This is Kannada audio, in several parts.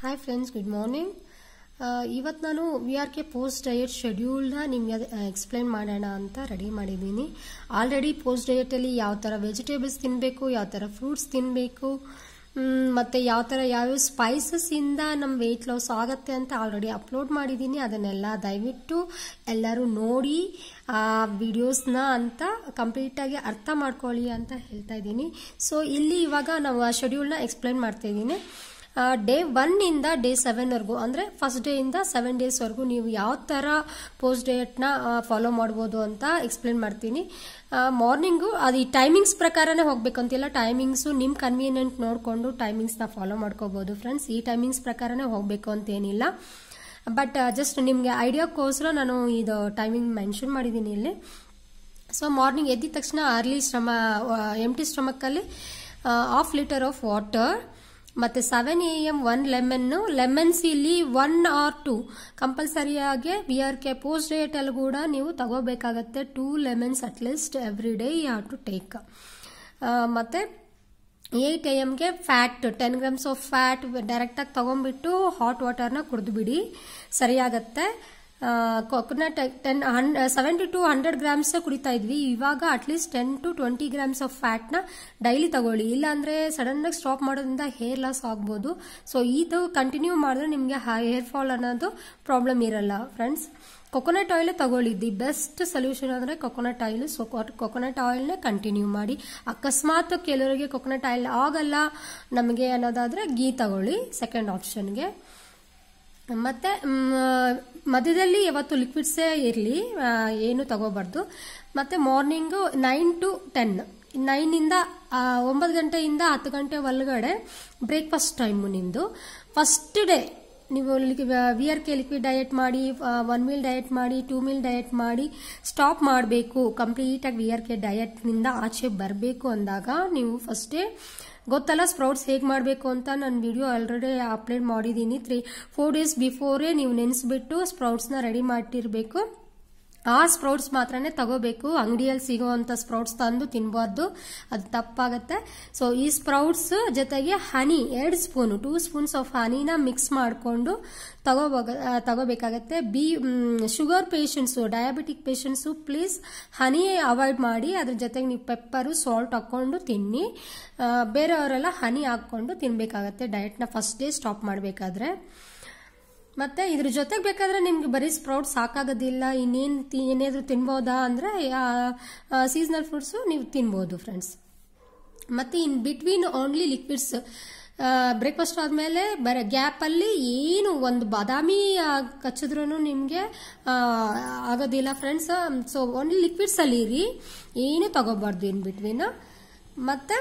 ಹಾಯ್ ಫ್ರೆಂಡ್ಸ್ ಗುಡ್ ಮಾರ್ನಿಂಗ್ ಇವತ್ತು ನಾನು V R K post diet ಶೆಡ್ಯೂಲ್ನ ನಿಮಗೆ ಎಕ್ಸ್ಪ್ಲೈನ್ ಮಾಡೋಣ ಅಂತ ರೆಡಿ ಮಾಡಿದ್ದೀನಿ ಆಲ್ರೆಡಿ ಪೋಸ್ಟ್ ಡಯಟಲ್ಲಿ ಯಾವ ಥರ ವೆಜಿಟೇಬಲ್ಸ್ ತಿನ್ನಬೇಕು ಯಾವ ಥರ ಫ್ರೂಟ್ಸ್ ತಿನ್ನಬೇಕು ಮತ್ತು ಯಾವ ಥರ ಯಾವ್ಯಾವ ಸ್ಪೈಸಸ್ಸಿಂದ ನಮ್ಮ ವೆಯ್ಟ್ ಲಾಸ್ ಆಗುತ್ತೆ ಅಂತ ಆಲ್ರೆಡಿ ಅಪ್ಲೋಡ್ ಮಾಡಿದ್ದೀನಿ ಅದನ್ನೆಲ್ಲ ದಯವಿಟ್ಟು ಎಲ್ಲರೂ ನೋಡಿ ಆ ವಿಡಿಯೋಸ್ನ ಅಂತ ಕಂಪ್ಲೀಟಾಗಿ ಅರ್ಥ ಮಾಡ್ಕೊಳ್ಳಿ ಅಂತ ಹೇಳ್ತಾ ಇದ್ದೀನಿ ಸೊ ಇಲ್ಲಿ ಇವಾಗ ನಾವು ಆ ಶೆಡ್ಯೂಲ್ನ ಎಕ್ಸ್ಪ್ಲೈನ್ ಮಾಡ್ತಾ ಇದ್ದೀನಿ ಡೇ ಒನ್ನಿಂದ ಡೇ ಸೆವೆನ್ವರೆಗೂ ಅಂದರೆ ಫಸ್ಟ್ ಡೇಯಿಂದ ಸೆವೆನ್ ಡೇಸ್ವರೆಗೂ ನೀವು ಯಾವ ಥರ ಪೋಸ್ಟ್ ಡೇಟ್ನ ಫಾಲೋ ಮಾಡ್ಬೋದು ಅಂತ ಎಕ್ಸ್ಪ್ಲೇನ್ ಮಾಡ್ತೀನಿ ಮಾರ್ನಿಂಗು ಅದು ಈ ಟೈಮಿಂಗ್ಸ್ ಪ್ರಕಾರನೇ ಹೋಗ್ಬೇಕು ಅಂತಿಲ್ಲ ಟೈಮಿಂಗ್ಸು ನಿಮ್ಮ ಕನ್ವೀನಿಯೆಂಟ್ ನೋಡಿಕೊಂಡು ಟೈಮಿಂಗ್ಸ್ನ ಫಾಲೋ ಮಾಡ್ಕೋಬೋದು ಫ್ರೆಂಡ್ಸ್ ಈ ಟೈಮಿಂಗ್ಸ್ ಪ್ರಕಾರನೇ ಹೋಗಬೇಕು ಅಂತೇನಿಲ್ಲ ಬಟ್ ಜಸ್ಟ್ ನಿಮಗೆ ಐಡಿಯಾಕ್ಕೋಸ್ಕರ ನಾನು ಇದು ಟೈಮಿಂಗ್ ಮೆನ್ಷನ್ ಮಾಡಿದ್ದೀನಿ ಇಲ್ಲಿ ಸೊ ಮಾರ್ನಿಂಗ್ ಎದ್ದಿದ ತಕ್ಷಣ ಅರ್ಲಿ ಶ್ರಮ ಎಮ್ ಟಿ ಸ್ಟಮಕ್ಕಲ್ಲಿ ಹಾಫ್ ಲೀಟರ್ ಆಫ್ ವಾಟರ್ ಮತ್ತು seven A M one lemon lemons ಇಲ್ಲಿ ಒನ್ ಆರ್ ಟು ಕಂಪಲ್ಸರಿಯಾಗಿ ವಿ ಆರ್ ಕೆ ಪೋಸ್ಟ್ ಡೇಟಲ್ಲಿ ಕೂಡ ನೀವು ತಗೋಬೇಕಾಗತ್ತೆ two lemons at least every day you have to take ಮತ್ತು ಏಯ್ಟ್ ಎ ಎಮ್ಗೆ fat ten grams of fat ಡೈರೆಕ್ಟಾಗಿ ತೊಗೊಂಡ್ಬಿಟ್ಟು ಹಾಟ್ ವಾಟರ್ನ ಕುಡಿದ್ಬಿಡಿ ಸರಿಯಾಗತ್ತೆ ಕೊಕೊನಟ್ ಟೆನ್ ಹನ್ ಸೆವೆಂಟಿ ಟು ಹಂಡ್ರೆಡ್ ಗ್ರಾಮ್ಸ್ ಕುಡಿತಾ ಇದ್ವಿ ಇವಾಗ at least ten to twenty grams of ಫ್ಯಾಟ್ನ ಡೈಲಿ ತಗೊಳ್ಳಿ ಇಲ್ಲಾಂದ್ರೆ ಸಡನ್ನಾಗಿ ಸ್ಟಾಪ್ ಮಾಡೋದ್ರಿಂದ ಹೇರ್ ಲಾಸ್ ಆಗ್ಬೋದು ಸೊ ಇದು ಕಂಟಿನ್ಯೂ ಮಾಡಿದ್ರೆ ನಿಮಗೆ ಹೇರ್ ಫಾಲ್ ಅನ್ನೋದು ಪ್ರಾಬ್ಲಮ್ ಇರಲ್ಲ ಫ್ರೆಂಡ್ಸ್ ಕೊಕೊನಟ್ ಆಯಿಲ್ ತಗೊಳ್ಳಿ ದಿ ಬೆಸ್ಟ್ ಸೊಲ್ಯೂಷನ್ ಅಂದರೆ ಕೊಕೊನಟ್ ಆಯಿಲ್ ಸೊ ಕೊಕೊನಟ್ ಆಯಿಲ್ನೇ ಕಂಟಿನ್ಯೂ ಮಾಡಿ ಅಕಸ್ಮಾತ್ ಕೆಲವರಿಗೆ ಕೊಕೊನಟ್ ಆಯಿಲ್ ಆಗಲ್ಲ ನಮಗೆ ಅನ್ನೋದಾದರೆ ಗೀ ತಗೊಳ್ಳಿ ಸೆಕೆಂಡ್ ಆಪ್ಷನ್ಗೆ ಮತ್ತು ಮಧ್ಯದಲ್ಲಿ ಯಾವತ್ತು ಲಿಕ್ವಿಡ್ಸೇ ಇರಲಿ ಏನು ತಗೋಬಾರ್ದು ಮತ್ತು ಮಾರ್ನಿಂಗು ನೈನ್ ಟು ಟೆನ್ ನೈನಿಂದ ಒಂಬತ್ತು ಗಂಟೆಯಿಂದ ಹತ್ತು ಗಂಟೆ ಒಳಗಡೆ ಬ್ರೇಕ್ಫಾಸ್ಟ್ ಟೈಮು ನಿಮ್ಮದು ಫಸ್ಟ್ ಡೇ ನೀವು V R K liquid diet ಮಾಡಿ ಒನ್ ಮೀಲ್ ಡಯಟ್ ಮಾಡಿ ಟೂ ಮೀಲ್ ಡಯಟ್ ಮಾಡಿ ಸ್ಟಾಪ್ ಮಾಡಬೇಕು ಕಂಪ್ಲೀಟಾಗಿ ವಿ ಆರ್ ಕೆ ಡಯಟ್ನಿಂದ ಆಚೆ ಬರಬೇಕು ಅಂದಾಗ ನೀವು ಫಸ್ಟೇ ಗೊತ್ತಲ್ಲ ಸ್ಪ್ರೌಟ್ಸ್ ಹೇಗೆ ಮಾಡಬೇಕು ಅಂತ ನಾನು ವಿಡಿಯೋ ಆಲ್ರೆಡಿ ಅಪ್ಲೋಡ್ ಮಾಡಿದ್ದೀನಿ ತ್ರೀ ಫೋರ್ ಡೇಸ್ ಬಿಫೋರೇ ನೀವು ನೆನೆಸ್ಬಿಟ್ಟು ಸ್ಪ್ರೌಟ್ಸ್ನ ರೆಡಿ ಮಾಡಿಟ್ಟಿರಬೇಕು ಆ ಸ್ಪ್ರೌಟ್ಸ್ ಮಾತ್ರನೇ ತಗೋಬೇಕು ಅಂಗಡಿಯಲ್ಲಿ ಸಿಗೋವಂಥ ಸ್ಪ್ರೌಟ್ಸ್ ತಂದು ತಿನ್ಬಾರ್ದು ಅದು ತಪ್ಪಾಗತ್ತೆ ಸೊ ಈ ಸ್ಪ್ರೌಟ್ಸ್ ಜೊತೆಗೆ ಹನಿ ಎರಡು ಸ್ಪೂನು ಟೂ ಸ್ಪೂನ್ಸ್ ಆಫ್ ಹನಿನ ಮಿಕ್ಸ್ ಮಾಡಿಕೊಂಡು ತಗೋಬೋಗ ತಗೋಬೇಕಾಗತ್ತೆ ಬಿ sugar patients diabetic patients please honey avoid ಮಾಡಿ ಅದ್ರ ಜೊತೆಗೆ ನೀವು ಪೆಪ್ಪರು ಸಾಲ್ಟ್ ಹಾಕ್ಕೊಂಡು ತಿನ್ನಿ ಬೇರೆಯವರೆಲ್ಲ ಹನಿ ಹಾಕ್ಕೊಂಡು ತಿನ್ಬೇಕಾಗತ್ತೆ ಡಯಟ್ನ ಫಸ್ಟ್ ಡೇ ಸ್ಟಾಪ್ ಮಾಡಬೇಕಾದ್ರೆ ಮತ್ತೆ ಇದ್ರ ಜೊತೆಗೆ ಬೇಕಾದ್ರೆ ನಿಮ್ಗೆ ಬರೀ ಸ್ಪ್ರೌಟ್ ಸಾಕಾಗೋದಿಲ್ಲ ಇನ್ನೇನು ಏನಾದರೂ ತಿನ್ಬೋದಾ ಅಂದರೆ ಸೀಸನಲ್ ಫ್ರೂಟ್ಸು ನೀವು ತಿನ್ಬೋದು ಫ್ರೆಂಡ್ಸ್ ಮತ್ತು in between only liquids breakfast ಆದಮೇಲೆ ಬರ ಗ್ಯಾಪಲ್ಲಿ ಏನು ಒಂದು ಬಾದಾಮಿ ಕಚ್ಚಿದ್ರೂ ನಿಮಗೆ ಆಗೋದಿಲ್ಲ ಫ್ರೆಂಡ್ಸ್ ಸೊ ಓನ್ಲಿ ಲಿಕ್ವಿಡ್ಸಲ್ಲಿ ಇರಿ ಏನು ತಗೋಬಾರ್ದು ಇನ್ ಬಿಟ್ವೀನ್ ಮತ್ತು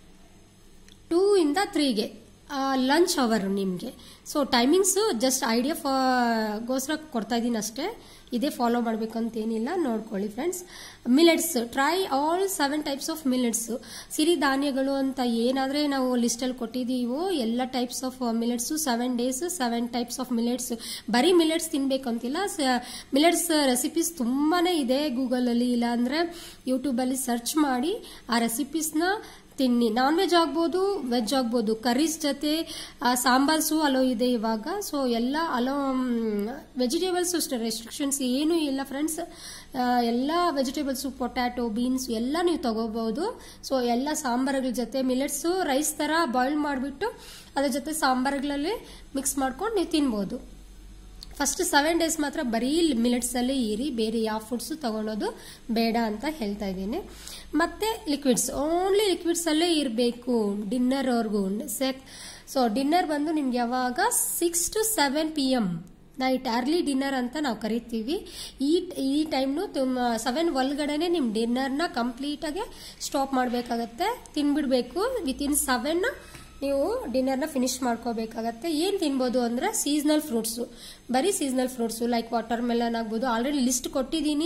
ಟೂ ಇಂದ ತ್ರೀಗೆ ಲಂಚ್ ಅವರ್ ನಿಮಗೆ ಸೊ ಟೈಮಿಂಗ್ಸು ಜಸ್ಟ್ ಐಡಿಯಾ ಫಾ ಗೋಸ್ಕರ ಕೊಡ್ತಾ ಇದ್ದೀನಿ ಅಷ್ಟೇ ಇದೇ ಫಾಲೋ ಮಾಡಬೇಕಂತ ಏನಿಲ್ಲ ನೋಡ್ಕೊಳ್ಳಿ friends millets try all seven types of millets ಸಿರಿಧಾನ್ಯಗಳು ಅಂತ ಏನಾದರೆ ನಾವು ಲಿಸ್ಟಲ್ಲಿ ಕೊಟ್ಟಿದ್ದೀವೋ ಎಲ್ಲ types of millets seven days seven types of millets ಬರೀ ಮಿಲೆಟ್ಸ್ ತಿನ್ಬೇಕು ಅಂತಿಲ್ಲ ಮಿಲೆಟ್ಸ್ ರೆಸಿಪೀಸ್ ತುಂಬಾ ಇದೆ ಗೂಗಲಲ್ಲಿ ಇಲ್ಲಾಂದರೆ ಯೂಟ್ಯೂಬಲ್ಲಿ ಸರ್ಚ್ ಮಾಡಿ ಆ ರೆಸಿಪೀಸ್ನ ತಿನ್ನಿ ನಾನ್ ವೆಜ್ ಆಗ್ಬೋದು ವೆಜ್ ಆಗ್ಬೋದು ಕರೀಸ್ ಜೊತೆ ಸಾಂಬಾರ್ಸು ಅಲೋ ಇದೆ ಇವಾಗ ಸೊ ಎಲ್ಲ ಅಲೋ ವೆಜಿಟೇಬಲ್ಸು ಅಷ್ಟೇ ರೆಸ್ಟ್ರಿಕ್ಷನ್ಸ್ ಏನೂ ಇಲ್ಲ ಫ್ರೆಂಡ್ಸ್ ಎಲ್ಲ ವೆಜಿಟೇಬಲ್ಸು ಪೊಟ್ಯಾಟೊ ಬೀನ್ಸ್ ಎಲ್ಲ ನೀವು ತಗೋಬಹುದು ಸೊ ಎಲ್ಲ ಸಾಂಬಾರುಗಳ ಜೊತೆ ಮಿಲೆಟ್ಸು ರೈಸ್ ಥರ ಬಾಯ್ಲ್ ಮಾಡಿಬಿಟ್ಟು ಅದ್ರ ಜೊತೆ ಸಾಂಬಾರುಗಳಲ್ಲಿ ಮಿಕ್ಸ್ ಮಾಡ್ಕೊಂಡು ನೀವು ತಿನ್ಬೋದು ಫಸ್ಟ್ ಸೆವೆನ್ ಡೇಸ್ ಮಾತ್ರ ಬರೀ ಮಿಲೆಟ್ಸಲ್ಲೇ ಇರಿ ಬೇರೆ ಯಾವ ಫುಡ್ಸು ತಗೊಳೋದು ಬೇಡ ಅಂತ ಹೇಳ್ತಾ ಇದ್ದೀನಿ ಮತ್ತೆ ಲಿಕ್ವಿಡ್ಸ್ ಓನ್ಲಿ ಲಿಕ್ವಿಡ್ಸಲ್ಲೇ ಇರಬೇಕು ಡಿನ್ನರ್ವರೆಗೂ ಸೆಕ್ ಸೊ ಡಿನ್ನರ್ ಬಂದು ನಿಮ್ಗೆ ಯಾವಾಗ six to seven P M night early dinner ಅಂತ ನಾವು ಕರಿತೀವಿ ಈ ಈ ಟೈಮ್ನು ತುಂಬ ಸೆವೆನ್ ಒಳಗಡೆನೆ ನಿಮ್ಮ ಡಿನ್ನರ್ನ ಕಂಪ್ಲೀಟಾಗಿ ಸ್ಟಾಪ್ ಮಾಡಬೇಕಾಗತ್ತೆ ತಿನ್ಬಿಡ್ಬೇಕು ವಿತಿನ್ ಸೆವೆನ್ ನೀವು ಡಿನ್ನರ್ನ ಫಿನಿಶ್ ಮಾಡ್ಕೋಬೇಕಾಗತ್ತೆ ಏನು ತಿನ್ಬೋದು ಅಂದರೆ ಸೀಸ್ನಲ್ ಫ್ರೂಟ್ಸು ಬರೀ seasonal fruits like watermelon ಆಗ್ಬೋದು ಆಲ್ರೆಡಿ ಲಿಸ್ಟ್ ಕೊಟ್ಟಿದ್ದೀನಿ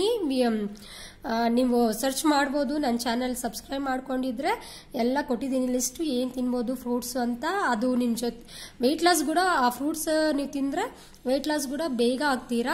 ನೀವು ಸರ್ಚ್ ಮಾಡ್ಬೋದು ನನ್ನ ಚಾನಲ್ ಸಬ್ಸ್ಕ್ರೈಬ್ ಮಾಡ್ಕೊಂಡಿದ್ರೆ ಎಲ್ಲ ಕೊಟ್ಟಿದ್ದೀನಿ ಲಿಸ್ಟು ಏನು ತಿನ್ಬೋದು ಫ್ರೂಟ್ಸ್ ಅಂತ ಅದು ನಿಮ್ಮ ಜೊತೆ ವೆಯ್ಟ್ ಲಾಸ್ ಕೂಡ ಆ ಫ್ರೂಟ್ಸ್ ನೀವು ತಿಂದರೆ ವೆಯ್ಟ್ ಲಾಸ್ ಕೂಡ ಬೇಗ ಆಗ್ತೀರಾ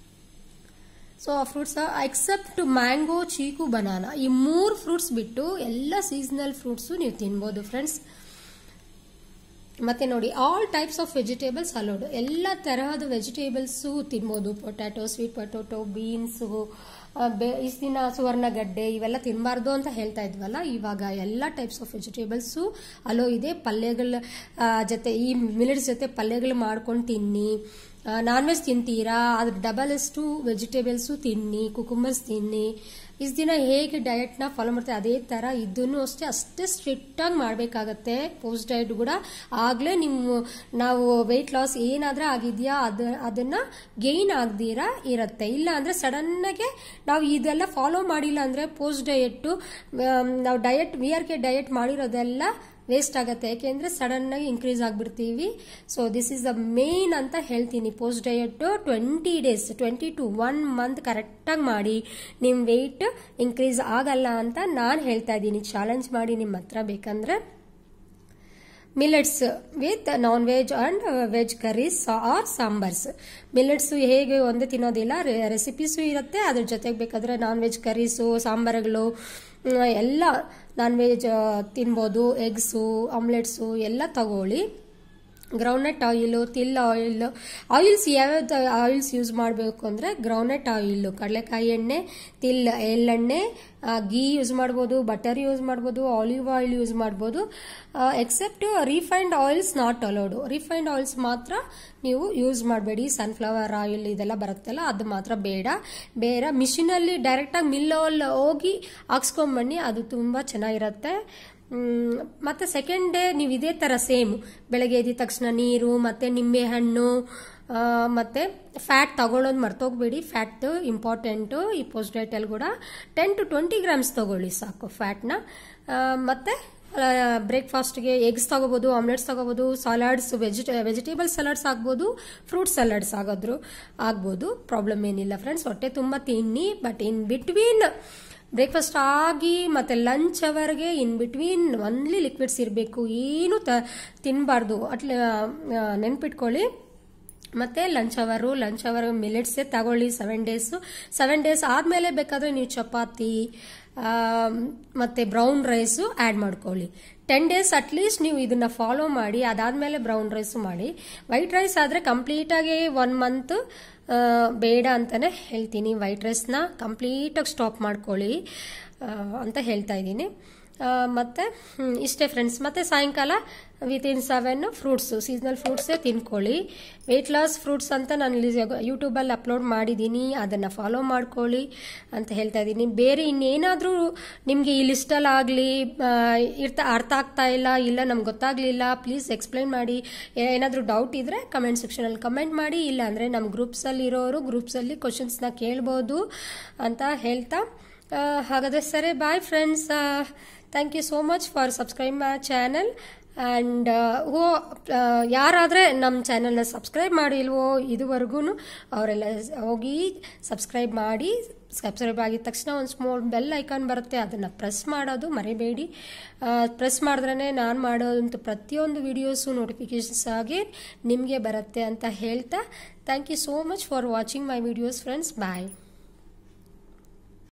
ಸೊ ಆ fruits except mango chikoo banana ಈ ಮೂರು ಫ್ರೂಟ್ಸ್ ಬಿಟ್ಟು ಎಲ್ಲ ಸೀಸನಲ್ ಫ್ರೂಟ್ಸು ನೀವು ತಿನ್ಬೋದು ಫ್ರೆಂಡ್ಸ್ ಮತ್ತೆ ನೋಡಿ all types of vegetables allowed ಎಲ್ಲ ತರಹದ ವೆಜಿಟೇಬಲ್ಸು ತಿನ್ಬೋದು ಪೊಟ್ಯಾಟೊ ಸ್ವೀಟ್ ಪೊಟ್ಯಾಟೊ ಬೀನ್ಸು ಇಷ್ಟು ದಿನ ಸುವರ್ಣಗಡ್ಡೆ ಇವೆಲ್ಲ ತಿನ್ನಬಾರ್ದು ಅಂತ ಹೇಳ್ತಾ ಇದ್ವಲ್ಲ ಇವಾಗ ಎಲ್ಲ ಟೈಪ್ಸ್ ಆಫ್ ವೆಜಿಟೇಬಲ್ಸು ಅಲೋ ಇದೆ ಪಲ್ಯಗಳ ಆ, ಜೊತೆ ಈ ಮಿಲೆಟ್ಸ್ ಜೊತೆ ಪಲ್ಯಗಳು ಮಾಡ್ಕೊಂಡು ತಿನ್ನಿ ನಾನ್ ವೆಜ್ ತಿಂತೀರಾ ಅದ್ರ ಡಬಲ್ ಅಷ್ಟು ವೆಜಿಟೇಬಲ್ಸು ತಿನ್ನಿ ಕುಕುಂಬರ್ಸ್ ತಿನ್ನಿ ಇಷ್ಟು ದಿನ ಹೇಗೆ ಡಯಟ್ನ ಫಾಲೋ ಮಾಡ್ತಾರೆ ಅದೇ ಥರ ಇದನ್ನು ಅಷ್ಟೇ ಅಷ್ಟೇ ಸ್ಟ್ರಿಕ್ಟಾಗಿ ಮಾಡಬೇಕಾಗತ್ತೆ ಪೋಸ್ಟ್ ಡಯಟ್ ಕೂಡ ಆಗಲೇ ನಿಮ್ಮ ನಾವು ವೆಯ್ಟ್ ಲಾಸ್ ಏನಾದರೂ ಆಗಿದೆಯಾ ಅದು ಅದನ್ನು ಗೇನ್ ಆಗದಿರಾ ಇರುತ್ತೆ ಇಲ್ಲ ಅಂದರೆ ಸಡನ್ನಾಗೆ ನಾವು ಇದೆಲ್ಲ ಫಾಲೋ ಮಾಡಿಲ್ಲ ಅಂದರೆ ಪೋಸ್ಟ್ ಡಯೆಟ್ಟು ನಾವು diet V R K diet ಮಾಡಿರೋದೆಲ್ಲ ವೇಸ್ಟ್ ಆಗುತ್ತೆ ಯಾಕೆಂದ್ರೆ ಸಡನ್ ಆಗಿ ಇನ್ಕ್ರೀಸ್ ಆಗಿಬಿಡ್ತೀವಿ so this is the main ಅಂತ ಹೇಳ್ತೀನಿ post diet twenty days twenty two one month ಕರೆಕ್ಟಾಗಿ ಮಾಡಿ ನಿಮ್ಮ ವೆಯ್ಟ್ ಇನ್ಕ್ರೀಸ್ ಆಗಲ್ಲ ಅಂತ ನಾನು ಹೇಳ್ತಾ ಇದ್ದೀನಿ ಚಾಲೆಂಜ್ ಮಾಡಿ ನಿಮ್ಮ ಹತ್ರ ಬೇಕಂದ್ರೆ millets with non veg and veg curries or sambars millets ಹೇಗೆ ಒಂದೇ ತಿನ್ನೋದಿಲ್ಲ ರೆಸಿಪೀಸು ಇರುತ್ತೆ ಅದ್ರ ಜೊತೆಗೆ ಬೇಕಾದ್ರೆ ನಾನ್ ವೆಜ್ ಕರೀಸು ಸಾಂಬಾರುಗಳು ಮ್, ಎಲ್ಲ ನಾನ್ ವೆಜ್ ತಿನ್ಬೋದು ಎಗ್ಸು ಆಮ್ಲೆಟ್ಸು ಎಲ್ಲ ತಗೊಳ್ಳಿ groundnut oil til oil oils ಯಾವ್ಯಾವ್ದು ಆಯಿಲ್ಸ್ ಯೂಸ್ ಮಾಡಬೇಕು ಅಂದರೆ ಗ್ರೌಂಡ್ನಟ್ ಆಯಿಲು ಕಡಲೆಕಾಯಿ ಎಣ್ಣೆ ತಿಲ್ ಎಳ್ಳೆಣ್ಣೆ ಆ, ಗೀ ಯೂಸ್ ಮಾಡ್ಬೋದು ಬಟರ್ ಯೂಸ್ ಮಾಡ್ಬೋದು ಆಲಿವ್ ಆಯಿಲ್ ಯೂಸ್ ಮಾಡ್ಬೋದು except refined oils not allowed refined oils ಮಾತ್ರ ನೀವು ಯೂಸ್ ಮಾಡಬೇಡಿ ಸನ್ಫ್ಲವರ್ ಆಯಿಲ್ ಇದೆಲ್ಲ ಬರುತ್ತಲ್ಲ ಅದು ಮಾತ್ರ ಬೇಡ ಬೇರೆ ಮಿಷಿನಲ್ಲಿ ಡೈರೆಕ್ಟಾಗಿ ಮಿಲ್ಲಲ್ಲಿ ಹೋಗಿ ಹಾಕ್ಸ್ಕೊಂಬನ್ನಿ ಅದು ತುಂಬ ಚೆನ್ನಾಗಿರುತ್ತೆ ಮ್, ಮತ್ತೆ ಸೆಕೆಂಡ್ ಡೇ ನೀವು ಇದೇ ಥರ ಸೇಮ್ ಬೆಳಗ್ಗೆ ಎದ್ದ ತಕ್ಷಣ ನೀರು ಮತ್ತೆ ನಿಂಬೆ ಹಣ್ಣು ಆ, ಮತ್ತೆ ಫ್ಯಾಟ್ ತಗೊಳ್ಳೋದು ಮರ್ತೋಗ್ಬೇಡಿ ಫ್ಯಾಟ್ ಇಂಪಾರ್ಟೆಂಟು ಈ ಪೋಸ್ಟ್ ಡೇಟಲ್ಲಿ ಕೂಡ ಟೆನ್ ಟು ಟ್ವೆಂಟಿ ಗ್ರಾಮ್ಸ್ ತಗೊಳ್ಳಿ ಸಾಕು ಫ್ಯಾಟ್ನ ಮತ್ತೆ ಬ್ರೇಕ್ಫಾಸ್ಟ್ಗೆ ಎಗ್ಸ್ ತಗೋಬೋದು ಆಮ್ಲೆಟ್ಸ್ ತಗೋಬೋದು ಸಲಾಡ್ಸ್ ವೆಜಿಟ ವೆಜಿಟೇಬಲ್ ಸಲಾಡ್ಸ್ ಆಗ್ಬೋದು ಫ್ರೂಟ್ ಸಲಾಡ್ಸ್ ಆಗೋದ್ರು ಆಗ್ಬೋದು ಪ್ರಾಬ್ಲಮ್ ಏನಿಲ್ಲ ಫ್ರೆಂಡ್ಸ್ ಹೊಟ್ಟೆ ತುಂಬ ತಿನ್ನಿ ಬಟ್ ಇನ್ ಬಿಟ್ವೀನ್ ಬ್ರೇಕ್ಫಾಸ್ಟ್ ಆಗಿ ಮತ್ತೆ ಲಂಚ್ ಅವರ್ಗೆ ಇನ್ ಬಿಟ್ವೀನ್ ಒನ್ಲಿ ಲಿಕ್ವಿಡ್ಸ್ ಇರಬೇಕು ಏನು ತ ತಿನ್ನಬಾರ್ದು ಅಟ್ಲ ನೆನ್ಪಿಟ್ಕೊಳ್ಳಿ ಮತ್ತೆ ಲಂಚ್ ಅವರು ಲಂಚ್ ಅವರ್ ಮಿಲೆಟ್ಸೇ ತಗೊಳ್ಳಿ ಸೆವೆನ್ ಡೇಸು ಸೆವೆನ್ ಡೇಸ್ ಆದಮೇಲೆ ಬೇಕಾದರೆ ನೀವು ಚಪಾತಿ ಆ, ಮತ್ತೆ ಬ್ರೌನ್ ರೈಸು ಆ್ಯಡ್ ಮಾಡ್ಕೊಳ್ಳಿ ಟೆನ್ ಡೇಸ್ ಅಟ್ಲೀಸ್ಟ್ ನೀವು ಇದನ್ನ ಫಾಲೋ ಮಾಡಿ ಅದಾದಮೇಲೆ ಬ್ರೌನ್ ರೈಸು ಮಾಡಿ ವೈಟ್ ರೈಸ್ ಆದರೆ ಕಂಪ್ಲೀಟಾಗಿ ಒನ್ ಮಂತ್ ಬೇಡ ಅಂತಲೇ ಹೇಳ್ತೀನಿ ವೈಟ್ ರೈಸ್ನ ಕಂಪ್ಲೀಟಾಗಿ ಸ್ಟಾಪ್ ಮಾಡ್ಕೊಳ್ಳಿ ಆ, ಅಂತ ಹೇಳ್ತಾ ಇದ್ದೀನಿ ಆ, ಮತ್ತೆ ಹ್ಮ್, ಇಷ್ಟೇ ಫ್ರೆಂಡ್ಸ್ ಮತ್ತೆ ಸಾಯಂಕಾಲ ವಿತಿನ್ ಸೆವೆನ್ ಫ್ರೂಟ್ಸು ಸೀಸನಲ್ ಫ್ರೂಟ್ಸೇ ತಿನ್ಕೊಳ್ಳಿ ವೆಯ್ಟ್ ಲಾಸ್ ಫ್ರೂಟ್ಸ್ ಅಂತ ನಾನು ಯೂಟ್ಯೂಬಲ್ಲಿ ಅಪ್ಲೋಡ್ ಮಾಡಿದ್ದೀನಿ ಅದನ್ನು ಫಾಲೋ ಮಾಡ್ಕೊಳ್ಳಿ ಅಂತ ಹೇಳ್ತಾ ಇದ್ದೀನಿ ಬೇರೆ ಇನ್ನೇನಾದರೂ ನಿಮಗೆ ಈ ಲಿಸ್ಟಲ್ಲಿ ಆಗಲಿ ಇರ್ತಾ ಅರ್ಥ ಆಗ್ತಾ ಇಲ್ಲ ಇಲ್ಲ ನಮ್ಗೆ ಗೊತ್ತಾಗಲಿಲ್ಲ ಪ್ಲೀಸ್ ಎಕ್ಸ್ಪ್ಲೈನ್ ಮಾಡಿ ಏನಾದರೂ ಡೌಟ್ ಇದ್ದರೆ ಕಮೆಂಟ್ ಸೆಕ್ಷನಲ್ಲಿ ಕಮೆಂಟ್ ಮಾಡಿ ಇಲ್ಲ ಅಂದರೆ ನಮ್ಮ ಗ್ರೂಪ್ಸಲ್ಲಿ ಇರೋರು ಗ್ರೂಪ್ಸಲ್ಲಿ ಕ್ವಶನ್ಸ್ನ ಕೇಳ್ಬೋದು ಅಂತ ಹೇಳ್ತಾ ಆ, ಹಾಗಾದರೆ ಸರಿ bye friends thank you so much for subscribe my channel and ಹೋ ಯಾರಾದರೆ ನಮ್ಮ ಚಾನಲ್ನ ಸಬ್ಸ್ಕ್ರೈಬ್ ಮಾಡಿಲ್ವೋ ಇದುವರೆಗೂ ಅವರೆಲ್ಲ ಹೋಗಿ ಸಬ್ಸ್ಕ್ರೈಬ್ ಮಾಡಿ ಸಬ್ಸ್ಕ್ರೈಬ್ ಆಗಿದ ತಕ್ಷಣ ಒಂದು ಸ್ಮಾಲ್ ಬೆಲ್ ಐಕಾನ್ ಬರುತ್ತೆ ಅದನ್ನು ಪ್ರೆಸ್ ಮಾಡೋದು ಮರಿಬೇಡಿ ಪ್ರೆಸ್ ಮಾಡಿದ್ರೇ ನಾನು ಮಾಡೋದಂಥ ಪ್ರತಿಯೊಂದು ವಿಡಿಯೋಸು ನೋಟಿಫಿಕೇಷನ್ಸ್ ಆಗಿ ನಿಮಗೆ ಬರುತ್ತೆ ಅಂತ ಹೇಳ್ತಾ thank you so much for watching my videos friends bye